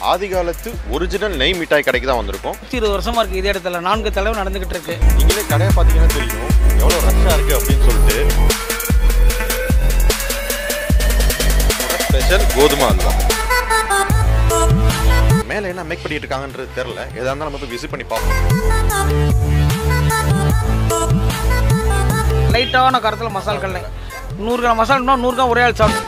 ஆதி காலத்து ஒரிஜினல் நெய் மிட்டாய் கடைக்கு தான் வந்திருக்கோம் நூற்றி இருபது வருஷமா இருக்கு இதே இடத்துல நான்கு தலைவர் நடந்துகிட்டு இருக்கு நீங்களே கடையை பார்த்தீங்கன்னா தெரியும் எவ்வளோ ரஷ்ஷாக இருக்குது அப்படின்னு சொல்லிட்டு ஸ்பெஷல் கோதுமை அல்வா மேலே என்ன மேக் பண்ணிட்டு இருக்காங்கன்றது தெரில எதா இருந்தாலும் நம்ம போய் விசிட் பண்ணி பார்ப்போம் லைட்டான காரத்தில் மசால் கடலை நூறு கிராம் மசாலா இன்னும் நூறு கிராம் ஒரே ஆள் சாப்பிடும்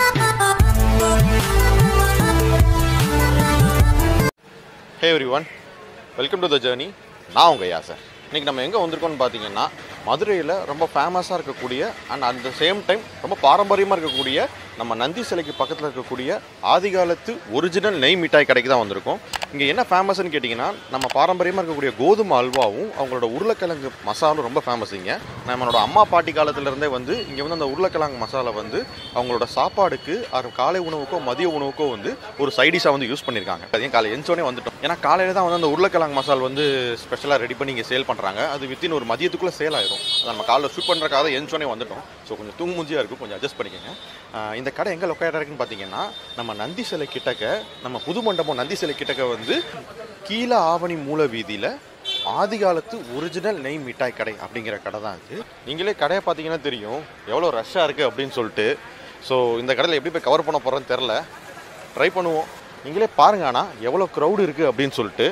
hey everyone welcome to the journey நான் உங்கள் யாசர் இன்னைக்கு நம்ம எங்கே வந்திருக்கோம்னு பார்த்தீங்கன்னா மதுரையில் ரொம்ப ஃபேமஸாக இருக்கக்கூடிய and at the same time ரொம்ப பாரம்பரியமாக இருக்கக்கூடிய நம்ம நந்தி சிலைக்கு பக்கத்தில் இருக்கக்கூடிய ஆதி காலத்து ஒரிஜினல் நெய் மிட்டாய் கடைக்கு தான் வந்திருக்கோம் இங்கே என்ன ஃபேமஸ்னு கேட்டிங்கன்னா நம்ம பாரம்பரியமாக இருக்கக்கூடிய கோதுமை அல்வாவும் அவங்களோட உருளைக்கிழங்கு மசாலும் ரொம்ப ஃபேமஸ் இங்கே நம்மளோட அம்மா பாட்டி காலத்துலேருந்தே வந்து இங்கே வந்து அந்த உருளைக்கிழங்கு மசாலா வந்து அவங்களோட சாப்பாடுக்கு அது காலை உணவுக்கோ மதிய உணவுக்கோ வந்து ஒரு சைடிஷாக வந்து யூஸ் பண்ணியிருக்காங்க அதையும் காலை எஞ்சோடனே வந்துட்டோம் ஏன்னா காலையில் தான் வந்து அந்த உருளைக்கிழங்கு மசால் வந்து ஸ்பெஷலாக ரெடி பண்ணி இங்கே சேல் பண்ணுறாங்க அது வித்தின் ஒரு மதியத்துக்குள்ளே சேல் ஆயிரும் அதை நம்ம காலைல ஷூட் பண்ணுறக்காக எஞ்சோடனே வந்துட்டோம் ஸோ கொஞ்சம் தூங்குமுஞ்சியாக இருக்கும் கொஞ்சம் அட்ஜஸ்ட் பண்ணிக்கோங்க ஆஹ் இந்த கடை எங்கே லொக்கேட்டாக இருக்குன்னு பார்த்தீங்கன்னா நம்ம நந்தி சிலை கிட்டக்க நம்ம புது மண்டபம் நந்தி சிலை கிட்டக்க வந்து கீழ ஆவணி மூல வீதியில் ஆதி காலத்து ஒரிஜினல் நெய் மிட்டாய் கடை அப்படிங்கிற கடை தான் இது நீங்களே கடையை பார்த்தீங்கன்னா தெரியும் எவ்வளோ ரஷ்ஷாக இருக்குது அப்படின்னு சொல்லிட்டு ஸோ இந்த கடையில் எப்படி போய் கவர் பண்ண போகிறோன்னு தெரில ட்ரை பண்ணுவோம் நீங்களே பாருங்க ஆனால் எவ்வளோ க்ரௌடு இருக்குது அப்படின்னு சொல்லிட்டு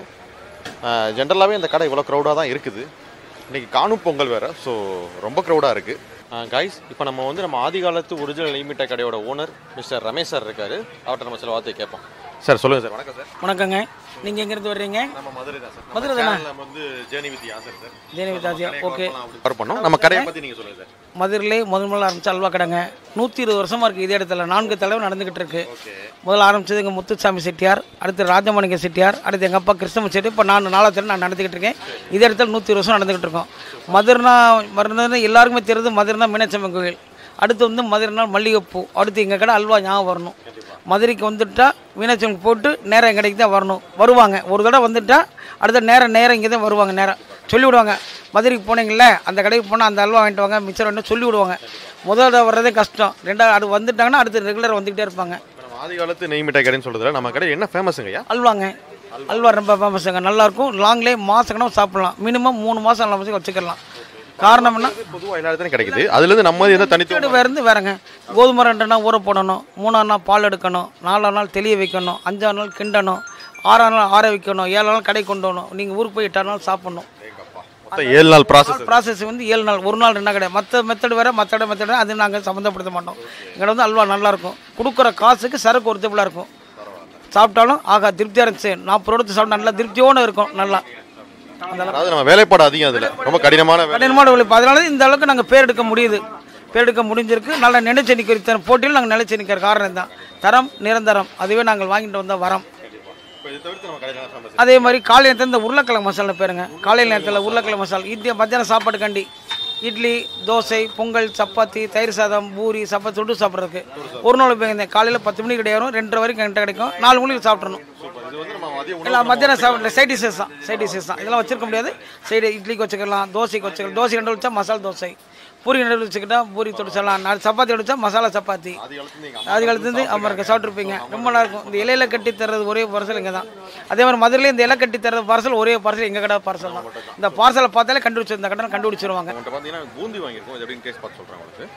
ஜென்ரலாகவே இந்த கடை இவ்வளோ க்ரௌடாக தான் இருக்குது இன்றைக்கி காணும் பொங்கல் வேறு ஸோ ரொம்ப க்ரௌடாக இருக்குது கைஸ் இப்போ நம்ம வந்து நம்ம ஆதி காலத்து ஒரிஜினல் நெய் மிட்டாய் கடையோட ஓனர் மிஸ்டர் ரமேஷ் சார் இருக்காரு அவர்கிட்ட நம்ம சில வார்த்தை கேட்போம் சார் சொல்லுங்கள் சார் வணக்கம் சார் வணக்கங்க நீங்கள் எங்கேருந்து வர்றீங்க நம்ம மதுரை தான் சார் மதுரை தானே? நம்ம வந்து ஜேர்னி வித் யாசர் சார் ஜெயலலிதாஜியா ஓகே கவர் பண்ணோம் நம்ம கடையை பற்றி நீங்கள் சொல்லுங்கள் சார் மதுரையிலே முதல் முதல்ல ஆரம்பிச்ச அல்வா கடைங்க நூற்றி இருபது வருஷமா இருக்கு இதே இடத்துல நான்கு தலைவர் நடந்துகிட்டு இருக்கு ஓகே முதல்ல ஆரம்பிச்சது எங்கள் முத்துசாமி செட்டியார் அடுத்து ராஜமாணிக்க செட்டியார் அடுத்து எங்கள் அப்பா கிருஷ்ணம செட்டி இப்போ நான் நாலாவது நான் நடந்துக்கிட்டு இருக்கேன் இதே இடத்துல நூற்றி இருபது வருஷம் நடந்துக்கிட்டு இருக்கோம் மதுரைனா மதுரை எல்லாருக்குமே தெரியுது மதுரைனா மீனாட்சி கோவில் அடுத்து வந்து மதுரைனா மல்லிகைப்பூ அடுத்து எங்கள் கடை அல்வா ஞாபகம் வரணும் மதுரைக்கு வந்துட்டா மீனாட்சி அம்மன் போட்டு நேரம் எங்கள் கடைக்கு தான் வரணும் வருவாங்க ஒரு தடவை வந்துட்டா அடுத்த நேரம் நேரம் இங்கே தான் வருவாங்க நேரம் சொல்லி விடுவாங்க மதுரைக்கு போனீங்களே அந்த கடைக்கு போனால் அந்த அல்வா வாங்கிட்டு வாங்க மிச்சம் வேணும் சொல்லி விடுவாங்க முதல் தடவை வர்றதே கஷ்டம் ரெண்டாவது அது வந்துட்டாங்கன்னா அடுத்து ரெகுலர் வந்துக்கிட்டே இருப்பாங்க இப்போ நம்ம ஆதி காலத்து நெய் மிட்டாய் கடைன்னு சொல்றதுல நம்ம கடை என்ன ஃபேமஸுங்கய்யா அல்வாங்க அல்வா ரொம்ப ஃபேமஸுங்க நல்லாயிருக்கும் லாங்லேயே மாதக்கணம் சாப்பிடலாம் மினிமம் மூணு மாதம் நாலு மாதம் வச்சுக்கலாம் காரணம் என்ன பொதுவாக எல்லா இடத்துலையும் கிடைக்குது அதுலேருந்து நம்ம எந்த தனித்துவம் வீடு வேறு வேறங்க கோதுமை ரெண்டு ஊற போடணும் மூணாம் நாள் பால் எடுக்கணும் நாலாம் நாள் தெளிய வைக்கணும் அஞ்சாம் நாள் கிண்டணும் ஆறாம் நாள் ஆற வைக்கணும் ஏழு நாள் கடை கொண்டு வரணும் நீங்கள் ஊருக்கு போய் எட்டாம் நாள் சாப்பிடணும் மொத்தம் ஏழு நாள் ப்ராசஸ் ப்ராசஸ் வந்து ஏழு நாள் ஒரு நாள் ரெண்டா கிடையாது மற்ற மெத்தடு வேறு மற்ற மெத்தடு அது நாங்கள் சம்மந்தப்படுத்த மாட்டோம் எங்களை வந்து அல்வா நல்லாயிருக்கும் கொடுக்குற காசுக்கு சரக்கு ஒருத்தபிளாக இருக்கும் சாப்பிட்டாலும் ஆகா திருப்தியாக இருந்துச்சு நாற்பது ரூபா கொடுத்து சாப்பிட்டா நல்லா திருப்தியோடு இருக்கும் நல்லா அந்த அதாவது நம்ம வேலைப்பாடு அதிகம் அதில் ரொம்ப கடினமான வேலை கடினமான உழைப்பு அதனால தான் இந்த அளவுக்கு நாங்கள் பேர் எடுக்க முடியுது பேர் எடுக்க முடிஞ்சிருக்கு நல்ல நினைச்சு நிற்கிற போட்டியில் நாங்கள் நினைச்சு நிற்கிற காரணம் தான் தரம் நிரந்தரம் அதுவே நாங்கள் வாங்கிட்டு வந்த வரம் இப்போ இதை தவிர்த்து நம்ம கடையில் ஃபேமஸ் அதே மாதிரி காலை நேரத்தில் இந்த உருளைக்கிழங்கு மசாலா பேருங்க காலையில் நேரத்தில் உருளைக்கிழங்கு மசாலா இந்திய மத்தியானம் சாப்பாடு கண்டி இட்லி தோசை பொங்கல் சப்பாத்தி தயிர் சாதம் பூரி சப்பாத்தி சுட்டு சாப்பிட்றதுக்கு ஒரு நாள் போயிருந்தேன் காலையில் பத்து மணிக்கு கிடையாது ரெண்டரை வரைக்கும் என்கிட்ட கிடைக்கும் நாலு மணிக்கு சாப்பிட்றணும் சூப்பர் இது வந்து நம்ம மதிய உணவு இல்லை மத்தியானம் சாப்பிட்ற சைட் டிஷஸ் தான் சைட் டிஷஸ் தான் இதெல்லாம் வச்சிருக்க முடியாது சைடு இட்லிக்கு வச்சுக்கலாம் தோசைக்கு வச்சுக்கலாம் தோசை ரெண்டு வச்சா மசாலா தோசை பூரி ரெண்டு வச்சுக்கிட்டா பூரி தொடிச்சிடலாம் நான் சப்பாத்தி வச்சா மசாலா சப்பாத்தி ஆதி காலத்துல நீங்க ஆதி காலத்துலேருந்து அம்மா இருக்க சாப்பிட்ருப்பீங்க ரொம்ப நல்லா இருக்கும் இந்த இலையில கட்டி தர்றது ஒரே பார்சல் இங்கே தான் அதே மாதிரி மதுரையில இந்த இலை கட்டி தர்றது பார்சல் ஒரே பார்சல் எங்கள் கடை பார்சல் தான் இந்த பார்சலை பார்த்தாலே கண்டுபிடிச்சு இந்த கடை கண்டுபிடிச்சிருவாங்க உங்கள்கிட்ட பார்த்தீங்கன்னா பூந்தி வாங்கியிருக்கோம் இது எப்படின்னு டேஸ்ட் பார்த்து சொல்கிறேன் உங்களுக்கு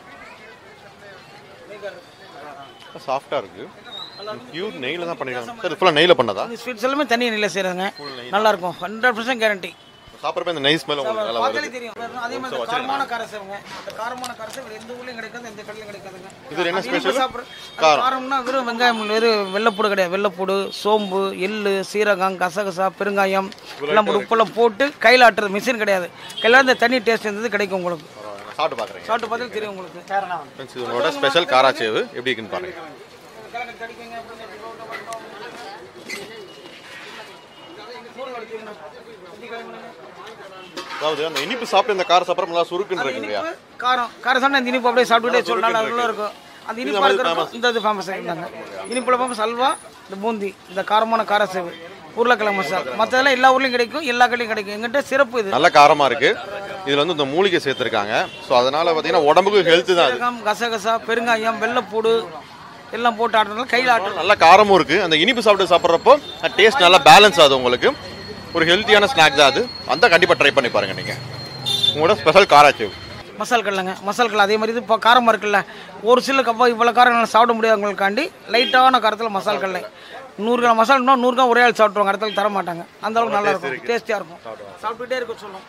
சாஃப்டாக இருக்கு பியூர் நெய்யில் தான் பண்ணிருக்காங்க சார் ஃபுல்லாக நெய்யில் பண்ணதா இந்த ஸ்வீட்ஸ் எல்லாமே தனி நிலையில் செய்கிறதுங்க நல்லா இருக்கும் ஹண்ட்ரட் பர்சன்ட் கேரண்டி சாப்பிட்றப்ப இந்த நெய் ஸ்மெல் உங்களுக்கு நல்லா பார்த்தாலே வருது தெரியும் அதே மாதிரி இந்த காரமான காரசவங்க இந்த காரமான காரசம் வேறு எந்த ஊர்லையும் கிடைக்காது எந்த கடையிலும் கிடைக்காதுங்க இது என்ன அது இனிப்பு ஸ்பெஷல் சாப்பிட்ற- அது காரம்னா வெறும் வெங்காயம் வெறும் வெள்ளைப்பூடு கிடையாது வெள்ளைப்பூடு சோம்பு எள்ளு சீரகம் கசகசா பெருங்காயம் எல்லாம் போட்டு உப்பெல்லாம் போட்டு கையில் ஆட்டுறது மிஷின் கிடையாது கையில் இந்த தண்ணி டேஸ்ட் இருந்தது கிடைக்கும் உங்களுக்கு சாப்பிட்டு பார்க்குறேன் சாப்பிட்டு பார்த்து தெரியும் உங்களுக்கு ஃப்ரெண்ட்ஸ் இது உங்களோட ஸ்பெஷல் காராச்சேவு எப்படி இருக்குன்னு பாருங்க அதாவது அந்த இனிப்பு சாப்பிட்டு இந்த கார சாப்பிட்ற நல்லா சுருக்குன்னு இருக்குங்க காரம் காரம் சாப்பிட்டா இந்த இனிப்பு அப்படியே சாப்பிட்டுட்டே சொல்லலாம் நல்லா இருக்கும் அந்த இனிப்பு இருக்கிறப்போ இந்த இது ஃபேமஸ் இருந்தாங்க இனிப்புல ஃபேமஸ் அல்வா இந்த பூந்தி இந்த காரமான கார சேவு உருளைக்கிழங்கு மசாலா மற்றதெல்லாம் எல்லா ஊர்லையும் கிடைக்கும் எல்லா கடையும் கிடைக்கும் எங்கிட்ட சிறப்பு இது நல்ல காரமா இருக்கு இதுல வந்து இந்த மூலிகை சேர்த்திருக்காங்க ஸோ அதனால பார்த்தீங்கன்னா உடம்புக்கு ஹெல்த் தான் அது சீரகம் கசகசா பெருங்காயம் வெள்ளைப்பூடு எல்லாம் போட்டு ஆட்டுறதுனால கையில் ஆட்டுறோம் நல்ல காரமும் இருக்குது அந்த இனிப்பு சாப்பிட்டு சாப்பிட்றப்போ டேஸ்ட் நல்லா பேலன்ஸ் ஆகுது உங்களுக்கு ஒரு ஹெல்த்தியான ஸ்நாக் தான் அது அந்த கண்டிப்பாக ட்ரை பண்ணி பாருங்கள் நீங்கள் உங்களோட ஸ்பெஷல் காராச்சேவ் மசால் கடலைங்க மசால் கடலை அதே மாதிரி இது இப்போ காரமாக இருக்குல்ல ஒரு சில கப்பா இவ்வளோ காரம் என்னால் சாப்பிட முடியாதவங்களுக்காண்டி லைட்டான காரத்தில் மசால் கடலை நூறு கிராம் மசாலா நூறு கிராம் ஒரே ஆள் சாப்பிட்ருவாங்க இடத்துல தர மாட்டாங்க அந்த அளவுக்கு நல்லா இருக்கும் டேஸ்டியாக இருக்கும் சாப்பிட்டுட்டே இருக்க சொல்லும்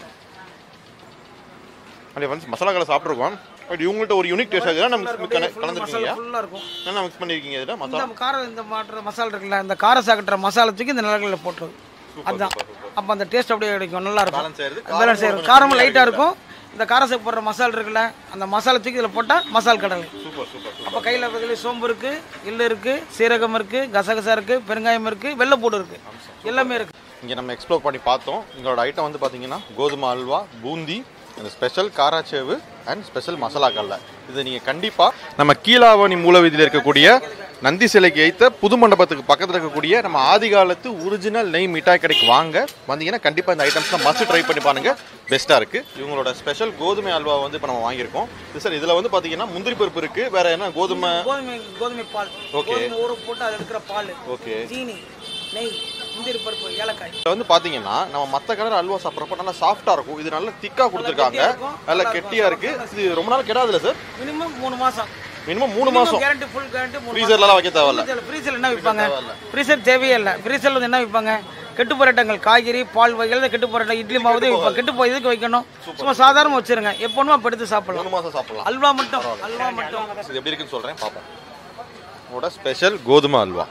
அப்படி வந்து மசாலா கடை சாப்பிட்ருக்கோம் பட் இவங்கள்ட்ட ஒரு யூனிக் டேஸ்ட் ஆகுது நம்ம கலந்துருக்கீங்க மசாலா ஃபுல்லாக இருக்கும் என்ன மிக்ஸ் பண்ணியிருக்கீங்க இதில் மசாலா இந்த காரம் இந்த மாட்டுற மசாலா இருக்குல்ல இந்த காரம் சாப்பிட்ற மசாலா தூக்கி இந்த நிலங்களில் போட்டுருது அதுதான் அப்போ அந்த டேஸ்ட் அப்படியே கிடைக்கும் நல்லா இருக்கும் Balance ஆயிருது. பேலன்ஸ் ஆயிரும் காரமும் லைட்டாக இருக்கும் இந்த காரம் சேர்த்து போடுற மசாலா இருக்குல்ல அந்த மசாலா தூக்கி இதில் போட்டால் மசால் கடலை சூப்பர் சூப்பர் அப்போ கையில் பதில் சோம்பு இருக்குது எள்ளு இருக்குது சீரகம் இருக்குது கசகசா இருக்குது பெருங்காயம் இருக்குது வெள்ளைப்பூடு இருக்குது எல்லாமே இருக்குது இங்கே நம்ம எக்ஸ்ப்ளோர் பண்ணி பார்த்தோம் எங்களோட ஐட்டம் வந்து பார்த்தீங்கன்னா கோதுமை அல்வா பூந்தி இந்த special karasev and special masala கடலை இது நீங்கள் கண்டிப்பாக நம்ம கீழாவணி மூலவீதியில் இருக்கக்கூடிய நந்தி சிலைக்கு ஏற்ற புது மண்டபத்துக்கு பக்கத்தில் இருக்கக்கூடிய நம்ம ஆதி காலத்து ஒரிஜினல் நெய் மிட்டாய் கடைக்கு வாங்க வந்தீங்கன்னா கண்டிப்பாக இந்த ஐட்டம்ஸ்லாம் மஸ்ட் ட்ரை பண்ணி பாருங்க பெஸ்ட்டாக இருக்குது இவங்களோட ஸ்பெஷல் கோதுமை அல்வா வந்து இப்போ நம்ம வாங்கியிருக்கோம் இது சார் இதில் வந்து பார்த்தீங்கன்னா முந்திரி பருப்பு இருக்குது வேறு என்ன கோதுமை கோதுமை கோதுமை பால் Okay. கோதுமை ஊற போட்டு அதில் இருக்கிற பால் ஓகே சீனி நெய் முந்திரி பருப்பு ஏலக்காய் இதில் வந்து பார்த்தீங்கன்னா நம்ம மற்ற கலர் அல்வா சாப்பிட்றப்ப நல்லா சாஃப்டாக இருக்கும் இது நல்லா திக்காக கொடுத்துருக்காங்க கெட்டியா இருக்கும். நல்லா கெட்டியாக இருக்குது இது ரொம்ப நாள் கெடாதுல்ல சார் மினிமம் மூணு மாதம் மினிமம் மூணு மாதம் கேரண்டி ஃபுல் கேரண்டி மூணு ஃப்ரீசர்லாம் வைக்க தேவையில்ல ஃப்ரீசர் என்ன விற்பாங்க ஃப்ரீசர் தேவையே இல்லை ஃப்ரீசரில் வந்து என்ன விற்பாங்க கெட்டு போராட்டங்கள் காய்கறி பால் வகைகள் கெட்டு போராட்டம் இட்லி மாவு தான் விற்பாங்க கெட்டு போய் இதுக்கு வைக்கணும் சும்மா சாதாரண வச்சிருங்க எப்போனுமா அப்போ எடுத்து சாப்பிடலாம் மூணு மாதம் சாப்பிடலாம் அல்வா மட்டும் அல்வா மட்டும் இது எப்படி இருக்குன்னு சொல்கிறேன் பார்ப்போம் உங்களோட ஸ்பெஷல் கோதுமை அல்வா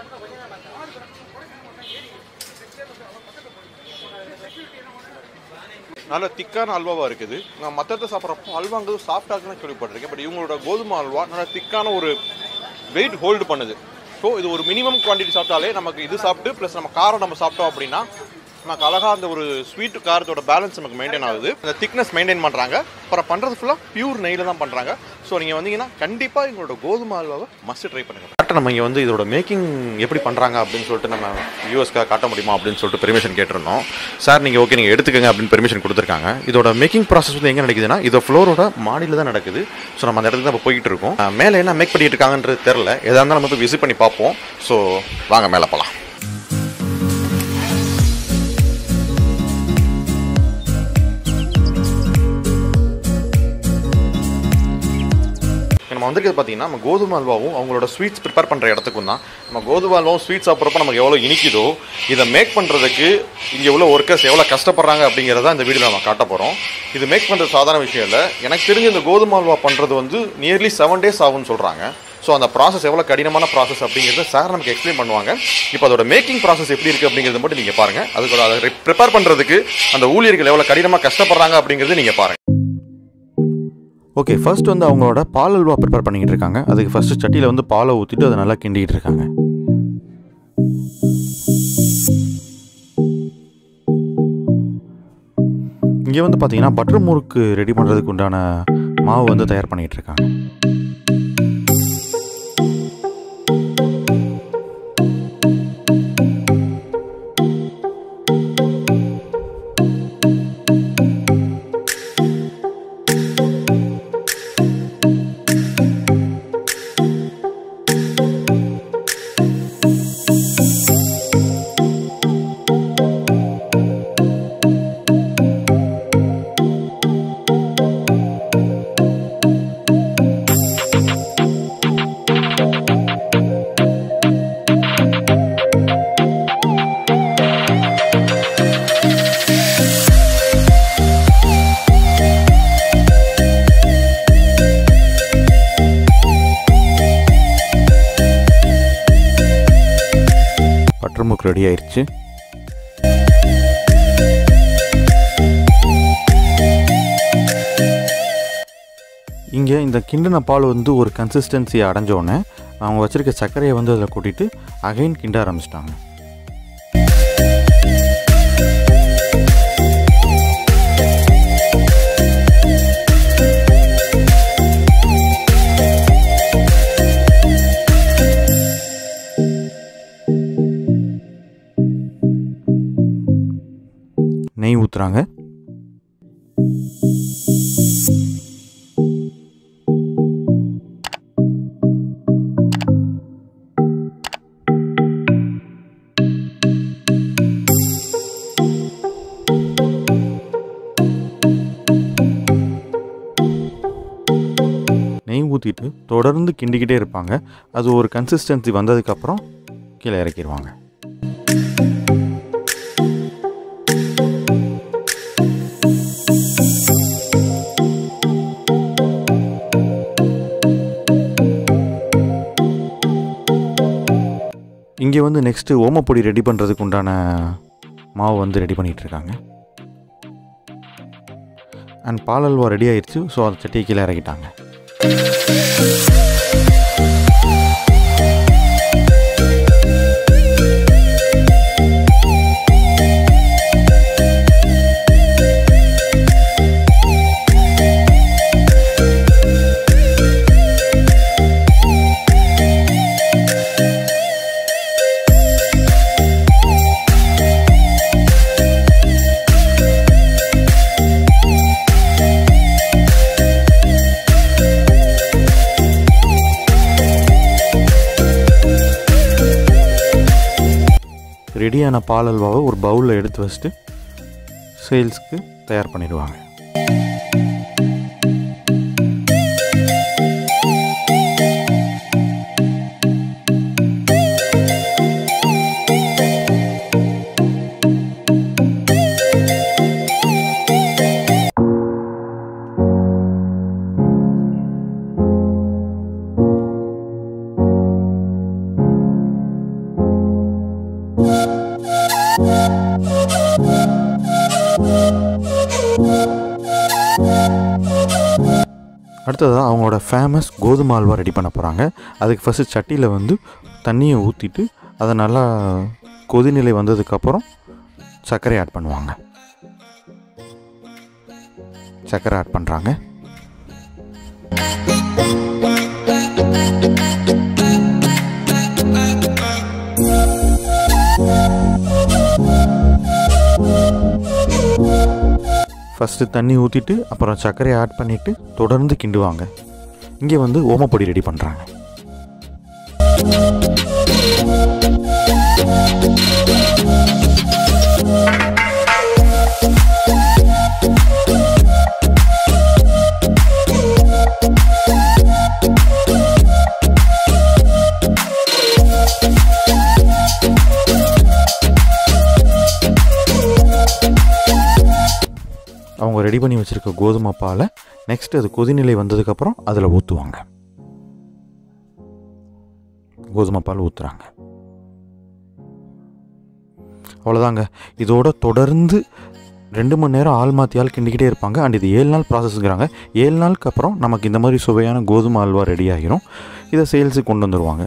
நல்ல திக்கான அல்வாவாக இருக்குது நான் மற்றத்தை சாப்பிட்றப்போ அல்வாங்கிறது சாஃப்டாக இருக்குன்னு கேள்விப்பட்டிருக்கேன் பட் இவங்களோட கோதுமை அல்வா நல்ல திக்கான ஒரு வெயிட் ஹோல்டு பண்ணுது ஸோ இது ஒரு மினிமம் குவான்டிட்டி சாப்பிட்டாலே நமக்கு இது சாப்பிட்டு ப்ளஸ் நம்ம காரம் நம்ம சாப்பிட்டோம் அப்படின்னா நமக்கு அழகாக அந்த ஒரு ஸ்வீட் காரத்தோட பேலன்ஸ் நமக்கு மெயின்டைன் ஆகுது அந்த திக்னஸ் மெயின்டைன் பண்ணுறாங்க அப்புறம் பண்ணுறது ஃபுல்லாக பியூர் நெய்யில் தான் பண்ணுறாங்க ஸோ நீங்கள் வந்தீங்கன்னா கண்டிப்பாக எங்களோட கோதுமை அல்வாவை மஸ்ட் ட்ரை பண்ணுங்க கரெக்டாக நம்ம இங்கே வந்து இதோட மேக்கிங் எப்படி பண்ணுறாங்க அப்படின்னு சொல்லிட்டு நம்ம யூஎஸ்க்காக காட்ட முடியுமா அப்படின்னு சொல்லிட்டு பெர்மிஷன் கேட்டிருந்தோம் சார் நீங்கள் ஓகே நீங்கள் எடுத்துக்கங்க அப்படின்னு பெர்மிஷன் கொடுத்துருக்காங்க இதோட மேக்கிங் ப்ராசஸ் வந்து எங்கே நடக்குதுன்னா இதோ ஃப்ளோரோட மாடியில் தான் நடக்குது ஸோ நம்ம அந்த இடத்துக்கு தான் இப்போ போய்கிட்டு இருக்கோம் அஹ் மேலே என்ன மேக் பண்ணிட்டு இருக்காங்கன்றது தெரில எதாக இருந்தாலும் நம்ம போய் விசிட் பண்ணி பார்ப்போம் ஸோ வாங்க மேலே போகலாம் நம்ம வந்திருக்கிறது பார்த்தீங்கன்னா நம்ம கோதுமை அல்வாவும் அவங்களோட ஸ்வீட்ஸ் ப்ரிப்பேர் பண்ணுற இடத்துக்கும் தான் நம்ம கோதுமை அல்வாவும் ஸ்வீட் சாப்பிட்றப்ப நமக்கு எவ்வளோ இனிக்குதோ இதை மேக் பண்ணுறதுக்கு இங்கே உள்ள ஒர்க்கர்ஸ் எவ்வளோ கஷ்டப்படுறாங்க அப்படிங்கிறத இந்த வீடியோ நம்ம காட்ட போகிறோம் இது மேக் பண்ணுறது சாதாரண விஷயம் இல்லை எனக்கு தெரிஞ்ச இந்த கோதுமை அல்வா பண்ணுறது வந்து நியர்லி செவன் டேஸ் ஆகும்னு சொல்கிறாங்க ஸோ அந்த ப்ராசஸ் எவ்வளோ கடினமான ப்ராசஸ் அப்படிங்கிறத சார் நமக்கு எக்ஸ்பிளைன் பண்ணுவாங்க இப்போ அதோட மேக்கிங் ப்ராசஸ் எப்படி இருக்குது அப்படிங்கிறத மட்டும் நீங்கள் பாருங்கள் அதுக்கு அதை ப்ரிப்பேர் பண்ணுறதுக்கு அந்த ஊழியர்கள் எவ்வளோ கடினமாக கஷ்டப்படுறாங்க அப்படிங்கிறது நீங்கள் பாருங்கள் ஓகே ஃபர்ஸ்ட் வந்து அவங்களோட பால் அல்வா ப்ரிப்பேர் பண்ணிக்கிட்டு இருக்காங்க அதுக்கு ஃபர்ஸ்ட் சட்டியில் வந்து பாலை ஊற்றிட்டு அதை நல்லா கிண்டிகிட்டு இருக்காங்க இங்கே வந்து பார்த்தீங்கன்னா பட்டர் முறுக்கு ரெடி பண்ணுறதுக்கு உண்டான மாவு வந்து தயார் பண்ணிகிட்டு இருக்காங்க பட்டர் முறுக்கு ரெடி ஆயிடுச்சு இங்கே இந்த கிண்டின பால் வந்து ஒரு கன்சிஸ்டன்சி அடைஞ்சோடனே அவங்க வச்சுருக்க சர்க்கரையை வந்து அதில் கொட்டிட்டு அகைன் கிண்ட ஆரம்பிச்சிட்டாங்க நெய் ஊற்றுறாங்க ஊற்றிட்டு தொடர்ந்து கிண்டிக்கிட்டே இருப்பாங்க அது ஒரு கன்சிஸ்டன்சி வந்ததுக்கப்புறம் கீழே இறக்கிடுவாங்க இங்கே வந்து நெக்ஸ்ட்டு ஓமப்பொடி ரெடி பண்ணுறதுக்கு உண்டான மாவு வந்து ரெடி பண்ணிகிட்டு இருக்காங்க அண்ட் பால் அல்வா ரெடி ஆயிடுச்சு ஸோ அதை சட்டியை கீழே இறக்கிட்டாங்க ரெடியான பால் அல்வாவை ஒரு பவுலில் எடுத்து வச்சுட்டு சேல்ஸ்க்கு தயார் பண்ணிடுவாங்க அடுத்ததாக அவங்களோட ஃபேமஸ் கோதுமை அல்வா ரெடி பண்ண போகிறாங்க அதுக்கு ஃபஸ்ட்டு சட்டியில் வந்து தண்ணியை ஊற்றிட்டு அதை நல்லா கொதிநிலை வந்ததுக்கப்புறம் சர்க்கரை ஆட் பண்ணுவாங்க சர்க்கரை ஆட் பண்ணுறாங்க ஃபஸ்ட்டு தண்ணி ஊற்றிட்டு அப்புறம் சர்க்கரையை ஆட் பண்ணிவிட்டு தொடர்ந்து கிண்டுவாங்க இங்கே வந்து ஓமப்பொடி ரெடி பண்ணுறாங்க அவங்க ரெடி பண்ணி வச்சுருக்க கோதுமை பாலை நெக்ஸ்ட் அது கொதிநிலை வந்ததுக்கப்புறம் அதில் ஊற்றுவாங்க கோதுமை பால் ஊற்றுறாங்க அவ்வளோதாங்க இதோட தொடர்ந்து ரெண்டு மணி நேரம் ஆள் மாற்றி ஆள் கிண்டிக்கிட்டே இருப்பாங்க அண்ட் இது ஏழு நாள் ப்ராசஸ்ங்கிறாங்க ஏழு நாளுக்கு அப்புறம் நமக்கு இந்த மாதிரி சுவையான கோதுமை அல்வா ரெடி ஆகிரும் இதை சேல்ஸுக்கு கொண்டு வந்துடுவாங்க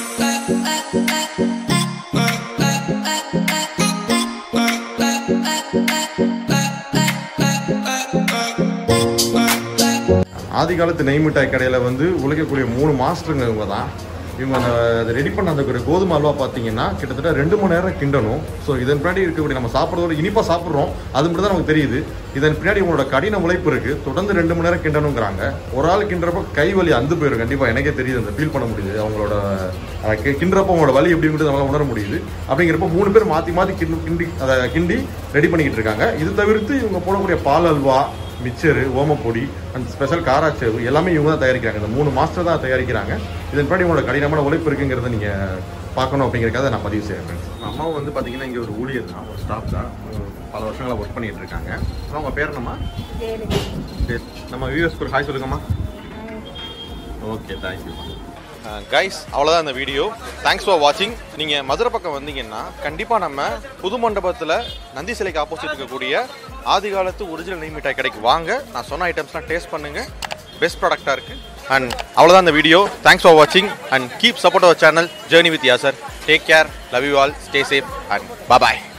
ஆதி காலத்து நெய் மிட்டாய் கடையில் வந்து உழைக்கக்கூடிய மூணு மாஸ்டருங்க இவங்க தான் இவங்க அந்த அதை ரெடி பண்ண அந்த ஒரு கோதுமை அல்வா பார்த்தீங்கன்னா கிட்டத்தட்ட ரெண்டு மணி நேரம் கிண்டணும் ஸோ இதன் பின்னாடி இருக்கக்கூடிய நம்ம சாப்பிட்றதோட இனிப்பாக சாப்பிட்றோம் அது மட்டும் தான் நமக்கு தெரியுது இதன் பின்னாடி உங்களோட கடின உழைப்பு இருக்குது தொடர்ந்து ரெண்டு மணி நேரம் கிண்டணுங்கிறாங்க ஒரு ஆள் கிண்டுறப்ப கை வலி அந்து போயிடும் கண்டிப்பாக எனக்கே தெரியுது அந்த ஃபீல் பண்ண முடியுது அவங்களோட அஹ், கி- கிண்டுறப்ப அவங்களோட வலி எப்படிங்கிறது நம்மளால உணர முடியுது அப்படிங்கிறப்ப மூணு பேர் மாற்றி மாற்றி கிண்டு கிண்டி அதை கிண்டி ரெடி பண்ணிக்கிட்டு இருக்காங்க இது தவிர்த்து இவங்க போடக்கூடிய பால் halwa mixture omapodi and special karasev எல்லாமே இவங்க தான் தயாரிக்கிறாங்க இந்த மூணு மாஸ்டர் தான் தயாரிக்கிறாங்க இதன் பின்னாடி உங்களோட கடினமான உழைப்பு இருக்குங்கிறத நீங்கள் பார்க்கணும் அப்படிங்கிறக்காக நான் பதிவு செய்கிறேன் ஃப்ரெண்ட்ஸ் அம்மாவும் வந்து பார்த்தீங்கன்னா இங்கே ஒரு ஊழியர் தான் ஒரு ஸ்டாஃப் தான் உம், பல வருஷங்களாக ஒர்க் பண்ணிட்டு இருக்காங்க அம்மா உங்கள் பேர் என்னம்மா சரி நம்ம வியூஎஸ்க்கு ஒரு ஹாய் சொல்லுங்கம்மா ஓகே தேங்க்யூ கைஸ் அவ்வளோதான் இந்த வீடியோ தேங்க்ஸ் ஃபார் வாட்சிங் நீங்கள் மதுரை பக்கம் வந்தீங்கன்னா கண்டிப்பாக நம்ம புது மண்டபத்தில் நந்தி சிலைக்கு ஆப்போசிட் இருக்கக்கூடிய ஆதி காலத்து ஒரிஜினல் நெய் மிட்டாய் கடைக்கு வாங்க நான் சொன்ன ஐட்டம்ஸ்லாம் டேஸ்ட் பண்ணுங்கள் பெஸ்ட் ப்ராடக்டாக இருக்குது அண்ட் அவ்வளோதான் இந்த வீடியோ தேங்க்ஸ் ஃபார் வாட்சிங் and keep support our channel journey with Yasar take care love you all stay safe and bye